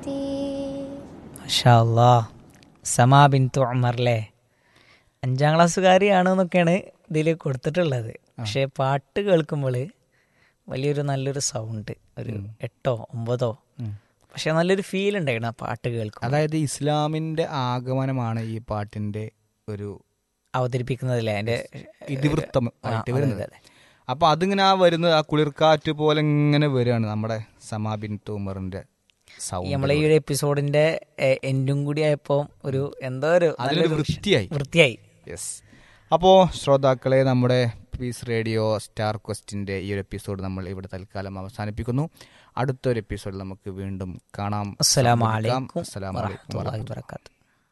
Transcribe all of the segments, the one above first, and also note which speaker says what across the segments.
Speaker 1: മാഷാ അല്ലാ സമാ ബിൻ തുമർലെ അഞ്ചാം ക്ലാസ്സുകാരിയാണ് എന്നൊക്കെയാണ് ഇതിൽ കൊടുത്തിട്ടുള്ളത് പക്ഷേ പാട്ട് കേൾക്കുമ്പോൾ വലിയൊരു നല്ലൊരു സൗണ്ട് ഒരു എട്ടോ ഒമ്പതോ പക്ഷെ നല്ലൊരു ഫീൽ ഉണ്ടായിരുന്നു ആ പാട്ട് കേൾക്കും
Speaker 2: അതായത് ഇസ്ലാമിന്റെ ആഗമനമാണ് ഈ പാട്ടിന്റെ ഒരു
Speaker 1: അവതരിപ്പിക്കുന്നതില്ലേ അതിന്റെ
Speaker 2: ഇതിവൃത്തം
Speaker 1: ആ,
Speaker 2: ആയിട്ട്
Speaker 1: അതെ,
Speaker 2: വരുന്നത്
Speaker 1: അതെ.
Speaker 2: അപ്പൊ അതിങ്ങനെ ആ വരുന്നത് ആ കുളിർക്കാറ്റ് പോലെ ഇങ്ങനെ വരികയാണ് നമ്മുടെ സമാബിൻ തൂമറിന്റെ
Speaker 1: ഈ
Speaker 2: സൗണ്ട്
Speaker 1: നമ്മളെ ഈ ഒരു എപ്പിസോഡിന്റെ എൻഡും കൂടി ആയപ്പോ ഒരു എന്തോ ഒരു
Speaker 2: അതിലൊരു
Speaker 1: നല്ലൊരു
Speaker 2: വൃത്തിയായി
Speaker 1: വൃത്തിയായി
Speaker 2: യെസ് അപ്പോൾ ശ്രോതാക്കളെ നമ്മുടെ പീസ് റേഡിയോ സ്റ്റാർ ക്വസ്റ്റിന്റെ ഈ ഒരു എപ്പിസോഡ് നമ്മൾ ഇവിടെ തൽക്കാലം അവസാനിപ്പിക്കുന്നു അടുത്തൊരു എപ്പിസോഡിൽ നമുക്ക് വീണ്ടും കാണാം
Speaker 1: അസ്സലാമു
Speaker 2: സംവദിക്കാം.
Speaker 1: അലൈക്കും
Speaker 2: അസ്സലാമു അലൈക്കും
Speaker 1: വറഹ്മത്തുള്ളാഹി
Speaker 2: വറഹ്മത്തുള്ളാഹി.
Speaker 1: വബറകാതുഹു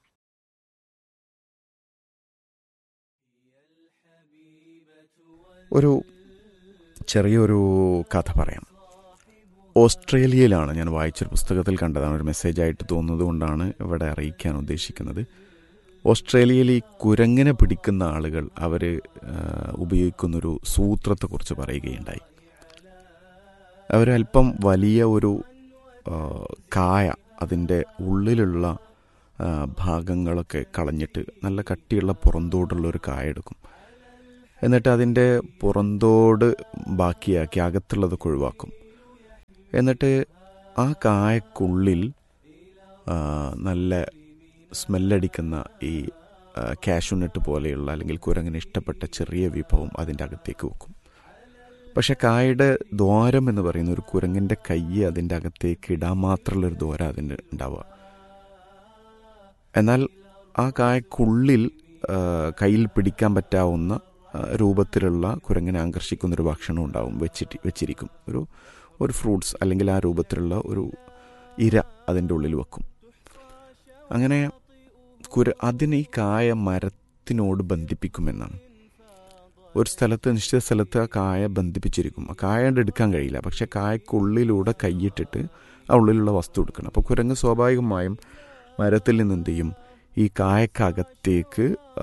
Speaker 3: ഒരു ചെറിയൊരു കഥ പറയാം ഓസ്ട്രേലിയയിലാണ് ഞാൻ വായിച്ചൊരു പുസ്തകത്തിൽ കണ്ടതാണ് ഒരു മെസ്സേജായിട്ട് തോന്നുന്നത് കൊണ്ടാണ് ഇവിടെ അറിയിക്കാൻ ഉദ്ദേശിക്കുന്നത് ഓസ്ട്രേലിയയിൽ ഈ കുരങ്ങിനെ പിടിക്കുന്ന ആളുകൾ അവർ ഉപയോഗിക്കുന്നൊരു സൂത്രത്തെക്കുറിച്ച് പറയുകയുണ്ടായി അവരല്പം വലിയ ഒരു ആ, കായ അതിൻ്റെ ഉള്ളിലുള്ള ആ, ഭാഗങ്ങളൊക്കെ കളഞ്ഞിട്ട് നല്ല കട്ടിയുള്ള പുറന്തോടുള്ള ഒരു കായ എടുക്കും എന്നിട്ട് അതിൻ്റെ പുറന്തോട് ബാക്കിയാക്കി അകത്തുള്ളതൊക്കെ ഒഴിവാക്കും എന്നിട്ട് ആ കായക്കുള്ളിൽ ആ, നല്ല സ്മെല്ലടിക്കുന്ന ഈ കാഷ്യൂനട്ട് പോലെയുള്ള അല്ലെങ്കിൽ കുരങ്ങിന് ഇഷ്ടപ്പെട്ട ചെറിയ വിഭവം അതിൻ്റെ അകത്തേക്ക് വെക്കും പക്ഷെ കായയുടെ ദ്വാരം എന്ന് പറയുന്ന ഒരു കുരങ്ങിൻ്റെ കൈ അതിൻ്റെ അകത്തേക്ക് ഇടാൻ മാത്രമുള്ളൊരു ദ്വാരം അതിൻ്റെ ഉണ്ടാവുക എന്നാൽ ആ കായക്കുള്ളിൽ ആ, കയ്യിൽ പിടിക്കാൻ പറ്റാവുന്ന ആ, രൂപത്തിലുള്ള കുരങ്ങിനെ ആകർഷിക്കുന്ന ഒരു ഭക്ഷണം ഉണ്ടാവും വെച്ചിട്ട് വെച്ചിരിക്കും ഒരു ഒരു ഫ്രൂട്ട്സ് അല്ലെങ്കിൽ ആ രൂപത്തിലുള്ള ഒരു ഇര അതിൻ്റെ ഉള്ളിൽ വെക്കും അങ്ങനെ കുര അതിന് ഈ കായ മരത്തിനോട് ബന്ധിപ്പിക്കുമെന്നാണ് ഒരു സ്ഥലത്ത് നിശ്ചിത സ്ഥലത്ത് ആ കായ ബന്ധിപ്പിച്ചിരിക്കും ആ കായ കൊണ്ട് എടുക്കാൻ കഴിയില്ല പക്ഷെ കായക്കുള്ളിലൂടെ കൈയിട്ടിട്ട് ആ ഉള്ളിലുള്ള വസ്തു എടുക്കണം അപ്പോൾ കുരങ്ങ് സ്വാഭാവികമായും മരത്തിൽ നിന്ന് എന്ത് ചെയ്യും ഈ കായക്കകത്തേക്ക് ആ,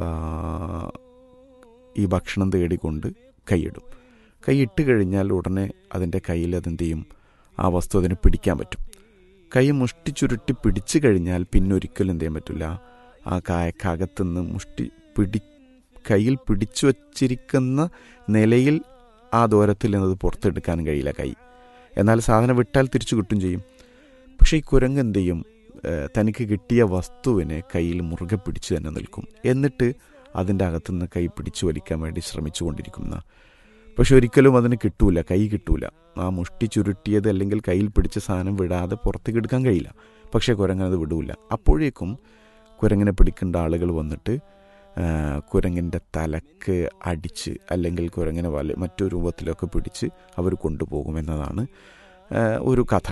Speaker 3: ഈ ഭക്ഷണം തേടിക്കൊണ്ട് കൈയിടും കൈയിട്ട് കഴിഞ്ഞാൽ ഉടനെ അതിൻ്റെ കയ്യിൽ അതെന്ത് ചെയ്യും ആ വസ്തു അതിന് പിടിക്കാൻ പറ്റും കൈ മുഷ്ടി ചുരുട്ടി പിടിച്ചു കഴിഞ്ഞാൽ പിന്നെ ഒരിക്കലും എന്ത് ചെയ്യാൻ പറ്റില്ല ആ കായക്കകത്തുനിന്ന് മുഷ്ടി പിടി കയ്യിൽ പിടിച്ചു വച്ചിരിക്കുന്ന നിലയിൽ ആ ദൂരത്തിൽ നിന്നത് പുറത്തെടുക്കാനും കഴിയില്ല കൈ എന്നാൽ സാധനം വിട്ടാൽ തിരിച്ചു കിട്ടും ചെയ്യും പക്ഷേ ഈ കുരങ്ങ് എന്ത് ചെയ്യും ഏഹ് തനിക്ക് കിട്ടിയ വസ്തുവിനെ കയ്യിൽ മുറുകെ പിടിച്ചു തന്നെ നിൽക്കും എന്നിട്ട് അതിൻ്റെ അകത്തുനിന്ന് കൈ പിടിച്ചു വലിക്കാൻ വേണ്ടി ശ്രമിച്ചു കൊണ്ടിരിക്കുന്ന പക്ഷെ ഒരിക്കലും അതിന് കിട്ടൂല കൈ കിട്ടൂല ആ മുഷ്ടി ചുരുട്ടിയത് അല്ലെങ്കിൽ കയ്യിൽ പിടിച്ച സാധനം വിടാതെ പുറത്തേക്ക് എടുക്കാൻ കഴിയില്ല പക്ഷേ കുരങ്ങനത് വിടൂല അപ്പോഴേക്കും കുരങ്ങിനെ പിടിക്കേണ്ട ആളുകൾ വന്നിട്ട് ആ, കുരങ്ങിൻ്റെ തലക്ക് അടിച്ച് അല്ലെങ്കിൽ കുരങ്ങിനെ വല മറ്റൊരു രൂപത്തിലൊക്കെ പിടിച്ച് അവർ കൊണ്ടുപോകുമെന്നതാണ് ആ, ഒരു കഥ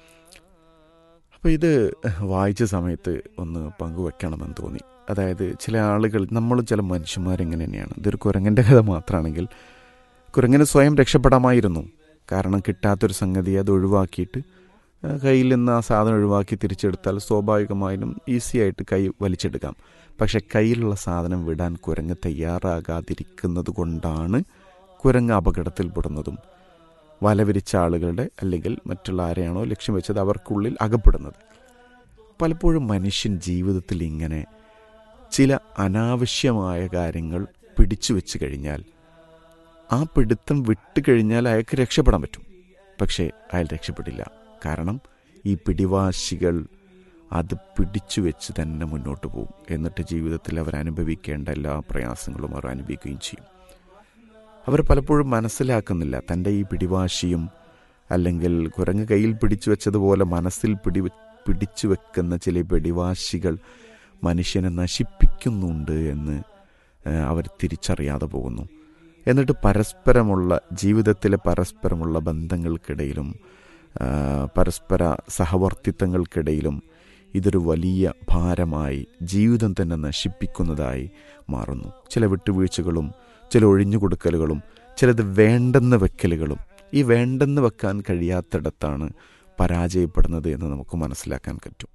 Speaker 3: അപ്പോൾ ഇത് വായിച്ച സമയത്ത് ഒന്ന് പങ്കുവെക്കണമെന്ന് തോന്നി അതായത് ചില ആളുകൾ നമ്മൾ ചില മനുഷ്യന്മാരെങ്ങനെ തന്നെയാണ് ഇതൊരു കുരങ്ങൻ്റെ കഥ മാത്രമാണെങ്കിൽ കുരങ്ങനെ സ്വയം രക്ഷപ്പെടാമായിരുന്നു കാരണം കിട്ടാത്തൊരു സംഗതി അത് ഒഴിവാക്കിയിട്ട് ആ, കയ്യിൽ നിന്ന് ആ സാധനം ഒഴിവാക്കി തിരിച്ചെടുത്താൽ സ്വാഭാവികമായും ഈസി ആയിട്ട് കൈ വലിച്ചെടുക്കാം പക്ഷെ കയ്യിലുള്ള സാധനം വിടാൻ കുരങ്ങ് തയ്യാറാകാതിരിക്കുന്നത് കൊണ്ടാണ് കുരങ്ങ് അപകടത്തിൽപ്പെടുന്നതും വല വിരിച്ച ആളുകളുടെ അല്ലെങ്കിൽ മറ്റുള്ള ആരെയാണോ ലക്ഷ്യം വെച്ചത് അവർക്കുള്ളിൽ അകപ്പെടുന്നത് പലപ്പോഴും മനുഷ്യൻ ജീവിതത്തിൽ ഇങ്ങനെ ചില അനാവശ്യമായ കാര്യങ്ങൾ പിടിച്ചു വെച്ച് കഴിഞ്ഞാൽ ആ പിടുത്തം വിട്ട് കഴിഞ്ഞാൽ അയാൾക്ക് രക്ഷപ്പെടാൻ പറ്റും പക്ഷേ അയാൾ രക്ഷപ്പെടില്ല കാരണം ഈ പിടിവാശികൾ അത് പിടിച്ചു വെച്ച് തന്നെ മുന്നോട്ട് പോകും എന്നിട്ട് ജീവിതത്തിൽ അവർ അനുഭവിക്കേണ്ട എല്ലാ പ്രയാസങ്ങളും അവർ അനുഭവിക്കുകയും ചെയ്യും അവർ പലപ്പോഴും മനസ്സിലാക്കുന്നില്ല തൻ്റെ ഈ പിടിവാശിയും അല്ലെങ്കിൽ കുരങ്ങ് കയ്യിൽ പിടിച്ചു വെച്ചതുപോലെ മനസ്സിൽ പിടി പിടിച്ചു വെക്കുന്ന ചില പിടിവാശികൾ മനുഷ്യനെ നശിപ്പിക്കുന്നുണ്ട് എന്ന് ഏഹ്, അവർ തിരിച്ചറിയാതെ പോകുന്നു എന്നിട്ട് പരസ്പരമുള്ള ജീവിതത്തിലെ പരസ്പരമുള്ള ബന്ധങ്ങൾക്കിടയിലും ആ, പരസ്പര സഹവർത്തിത്വങ്ങൾക്കിടയിലും ഇതൊരു വലിയ ഭാരമായി ജീവിതം തന്നെ നശിപ്പിക്കുന്നതായി മാറുന്നു ചില വിട്ടുവീഴ്ചകളും ചില ഒഴിഞ്ഞുകൊടുക്കലുകളും ചിലത് വേണ്ടെന്ന് വെക്കലുകളും ഈ വേണ്ടെന്ന് വെക്കാൻ കഴിയാത്തിടത്താണ് പരാജയപ്പെടുന്നത് എന്ന് നമുക്ക് മനസ്സിലാക്കാൻ പറ്റും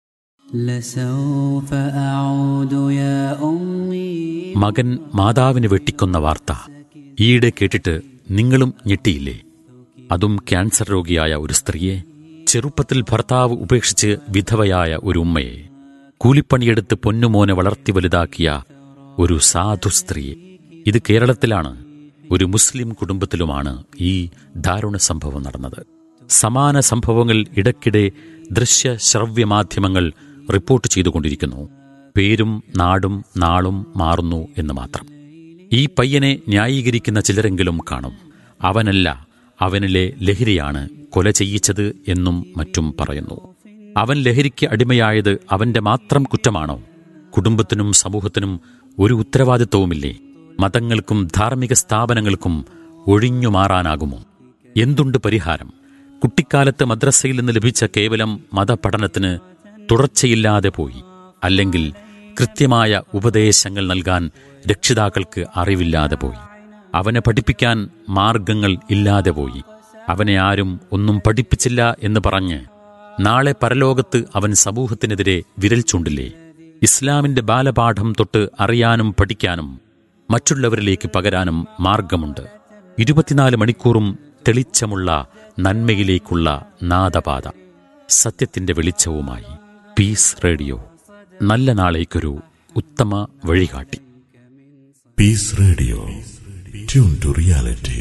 Speaker 4: لسوف أعود يا أمي
Speaker 5: മകൻ മാതാവിനെ വെട്ടിക്കൊന്ന വാർത്ത ഈയിടെ കേട്ടിട്ട് നിങ്ങളും ഞെട്ടിയില്ലേ അതും ക്യാൻസർ രോഗിയായ ഒരു സ്ത്രീയെ ചെറുപ്പത്തിൽ ഭർത്താവ് ഉപേക്ഷിച്ച് വിധവയായ ഒരു ഉമ്മയെ കൂലിപ്പണിയെടുത്ത് പൊന്നുമോനെ വളർത്തി വലുതാക്കിയ ഒരു സാധു സ്ത്രീയെ ഇത് കേരളത്തിലാണ് ഒരു മുസ്ലിം കുടുംബത്തിലുമാണ് ഈ ദാരുണ സംഭവം നടന്നത് സമാന സംഭവങ്ങൾ ഇടയ്ക്കിടെ ദൃശ്യ ശ്രവ്യ മാധ്യമങ്ങൾ റിപ്പോർട്ട് ചെയ്തുകൊണ്ടിരിക്കുന്നു പേരും നാടും നാളും മാറുന്നു എന്ന് മാത്രം ഈ പയ്യനെ ന്യായീകരിക്കുന്ന ചിലരെങ്കിലും കാണും അവനല്ല അവനിലെ ലഹരിയാണ് കൊല ചെയ്യിച്ചത് എന്നും മറ്റും പറയുന്നു അവൻ ലഹരിക്ക് അടിമയായത് അവന്റെ മാത്രം കുറ്റമാണോ കുടുംബത്തിനും സമൂഹത്തിനും ഒരു ഉത്തരവാദിത്വവുമില്ലേ മതങ്ങൾക്കും ധാർമ്മിക സ്ഥാപനങ്ങൾക്കും ഒഴിഞ്ഞു മാറാനാകുമോ എന്തുണ്ട് പരിഹാരം കുട്ടിക്കാലത്ത് മദ്രസയിൽ നിന്ന് ലഭിച്ച കേവലം മതപഠനത്തിന് തുടർച്ചയില്ലാതെ പോയി അല്ലെങ്കിൽ കൃത്യമായ ഉപദേശങ്ങൾ നൽകാൻ രക്ഷിതാക്കൾക്ക് അറിവില്ലാതെ പോയി അവനെ പഠിപ്പിക്കാൻ മാർഗങ്ങൾ ഇല്ലാതെ പോയി അവനെ ആരും ഒന്നും പഠിപ്പിച്ചില്ല എന്ന് പറഞ്ഞ് നാളെ പരലോകത്ത് അവൻ സമൂഹത്തിനെതിരെ വിരൽ ചൂണ്ടില്ലേ ഇസ്ലാമിന്റെ ബാലപാഠം തൊട്ട് അറിയാനും പഠിക്കാനും മറ്റുള്ളവരിലേക്ക് പകരാനും മാർഗമുണ്ട് ഇരുപത്തിനാല് മണിക്കൂറും തെളിച്ചമുള്ള നന്മയിലേക്കുള്ള നാദപാത സത്യത്തിന്റെ വെളിച്ചവുമായി പീസ് റേഡിയോ നല്ല നാളേക്കൊരു ഉത്തമ വഴികാട്ടി
Speaker 6: Peace Radio. Tune to reality.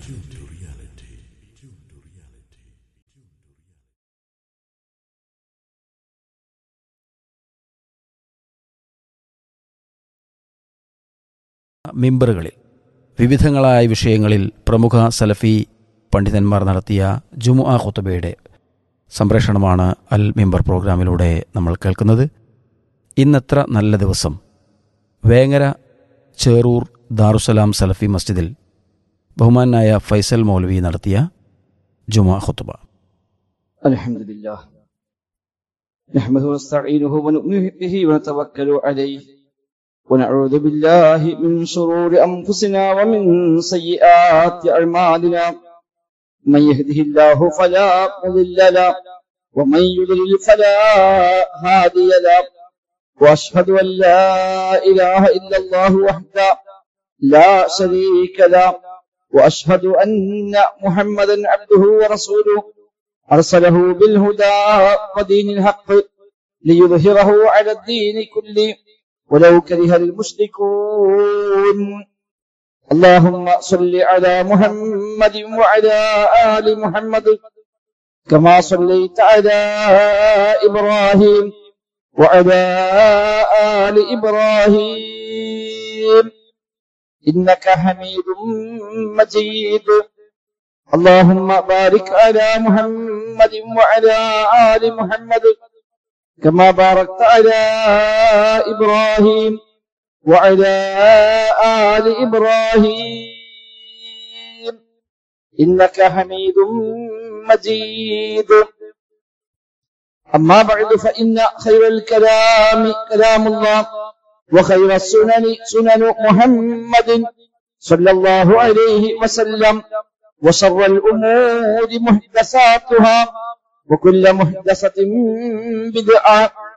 Speaker 7: മിമ്പറുകളിൽ വിവിധങ്ങളായ വിഷയങ്ങളിൽ പ്രമുഖ സലഫി പണ്ഡിതന്മാർ നടത്തിയ ജുമുഅ ഖുത്തുബയുടെ സംപ്രേഷണമാണ് അൽ മിമ്പർ പ്രോഗ്രാമിലൂടെ നമ്മൾ കേൾക്കുന്നത് ഇന്നത്ര നല്ല ദിവസം വേങ്ങര ചേറൂർ ദാറുസലാം സലഫി മസ്ജിദിൽ ബഹുമാനായ ഫൈസൽ മൗലവി നടത്തിയ ജുമുഅ ഖുത്തുബ
Speaker 8: الحمد لله نحمده ونستعينه ونؤمن به ونتوكل عليه ونعوذ بالله من شرور أنفسنا ومن سيئات أعمالنا من يهده الله فلا مضل له ومن يضلل فلا هادي له وأشهد أن لا إله إلا الله وحده لا شريك له وأشهد أن محمدا عبده ورسوله أرسله بالهدى ودين الحق ليظهره على الدين كله ولو كره المشركون اللهم صل على محمد وعلى آل محمد كما صليت على إبراهيم وعلى آل إبراهيم إنك حميد مجيد اللهم بارك على محمد وعلى آل محمد كما باركت على إبراهيم وعلى آل إبراهيم إنك حميد مجيد أما بعد فإن خير الكلام كلام الله وخير السنن سنن محمد صلى الله عليه وسلم وشر الأمور محدثاتها وكل محدثة بدعة